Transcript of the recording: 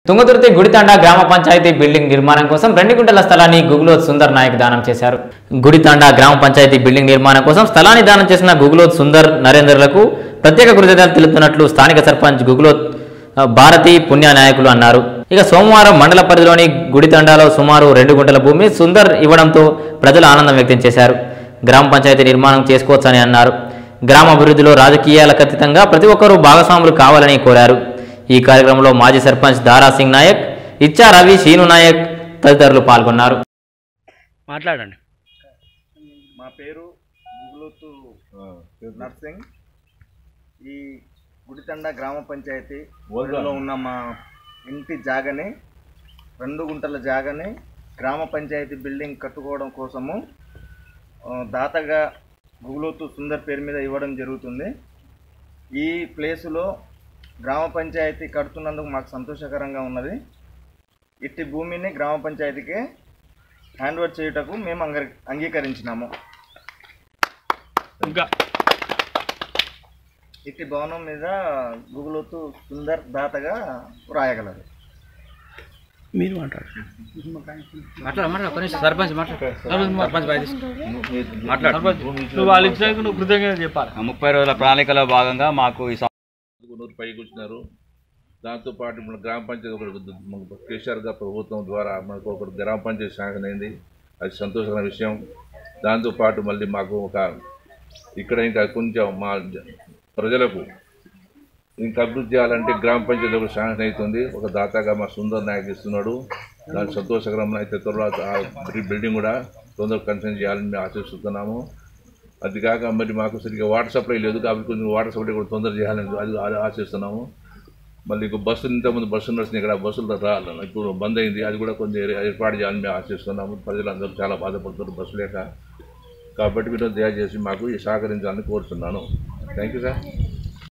తుంగతుర్తి గుడితాండ గ్రామ పంచాయతీ బిల్డింగ్ నిర్మాణం కోసం రెండు గుంటల స్థలాన్ని గుగులోత్ సుందర్ నాయక్ దానం చేశారు గుడితాండ గ్రామ పంచాయతీ బిల్డింగ్ నిర్మాణం కోసం స్థలాన్ని దానం చేసిన గుగులోత్ సుందర్ నరేందర్లకు ప్రత్యేక కృతజ్ఞతలు తెలుపుతున్నట్లు స్థానిక సర్పంచ్ గుగులోత్ ఆ, భారతి పుణ్య నాయకులు అన్నారు ఇక సోమవారం మండల పరిధిలోని గుడితండాలో సుమారు రెండు గుంటల భూమి సుందర్ ఇవ్వడంతో ప్రజలు ఆనందం వ్యక్తం చేశారు గ్రామ పంచాయతీ నిర్మాణం చేసుకోవచ్చని అన్నారు గ్రామ అభివృద్ధిలో రాజకీయాలకు అతీతంగా ప్రతి ఒక్కరూ భాగస్వాములు కావాలని కోరారు ఈ కార్యక్రమంలో మాజీ సర్పంచ్ దారా సింగ్ నాయక్ ఇచ్చా రవి శీను నాయక్ తదితరులు పాల్గొన్నారు మాట్లాడండి మా పేరు గుగులోతు నర్సింగ్ ఈ గుడితండ గ్రామ పంచాయతీ ఊరిలో ఉన్న మా ఇంటి జాగని రెండు గుంటల జాగని గ్రామ పంచాయతీ బిల్డింగ్ కట్టుకోవడం కోసము ఆ, దాతగా గుగులోతు సుందర్ పేరు మీద ఇవ్వడం జరుగుతుంది ఈ ప్లేసులో గ్రామ పంచాయతీ కడుతున్నందుకు మాకు సంతోషకరంగా ఉన్నది ఇట్టి భూమిని గ్రామ పంచాయతీకి హ్యాండ్ ఓవర్ చేయుటకు మేము అంగీ అంగీకరించినాము ఇంకా ఇట్టి భవనం మీద గుగులోతు సుందర్ దాతగా వ్రాయగలరు మీరు మాట్లాడు మాట్లాడు మాట్లాడు సర్పంచ్ మాట్లాడు సర్పంచ్ బయట మాట్లాడు నువ్వు వాళ్ళ ఇచ్చినాక నువ్వు కృతజ్ఞత చెప్పాలి ముప్పై రోజుల ప్రణాళికలో భాగంగా మాకు ఈ సం- నూరు పైకి వచ్చినారు దాంతోపాటు మన గ్రామ పంచాయతీ ఒకటి మనకు కేసీఆర్గా ప్రభుత్వం ద్వారా మనకు ఒక గ్రామ పంచాయతీ శాంక్షన్ అయింది అది సంతోషకరమైన విషయం దాంతోపాటు మళ్ళీ మాకు ఒక ఇక్కడ ఇంకా కొంచెం మా జ- ప్రజలకు ఇంకా అభివృద్ధి చేయాలంటే గ్రామ పంచాయతీ ఒకటి శాంక్షన్ అవుతుంది ఒక దాతగా మా సుందర్ నాయక్ ఇస్తున్నాడు దాని సంతోషకరమైన అయితే త్వరలో ఆ బిల్డింగ్ కూడా తొందరగా కన్సల్ట్ చేయాలని మేము ఆశిస్తున్నాము అది కాక మరి మాకు సరిగ్గా వాటర్ సప్లై లేదు కాబట్టి కొంచెం వాటర్ సప్లై కూడా తొందర చేయాలని అది ఆ- ఆశిస్తున్నాము మళ్ళీ ఇంకో బస్సులు ఇంతకుముందు బస్సులు నడిచినాయి ఇక్కడ బస్సులు రాలి ఇప్పుడు బంద్ అయింది అది కూడా కొంచెం ఏ- ఏర్పాటు చేయాలని మేము ఆశిస్తున్నాము ప్రజలందరూ చాలా బాధపడుతున్నారు బస్సు లేక కాబట్టి మీరు దయచేసి మాకు ఈ సహకరించాలని కోరుతున్నాను థ్యాంక్ యూ సార్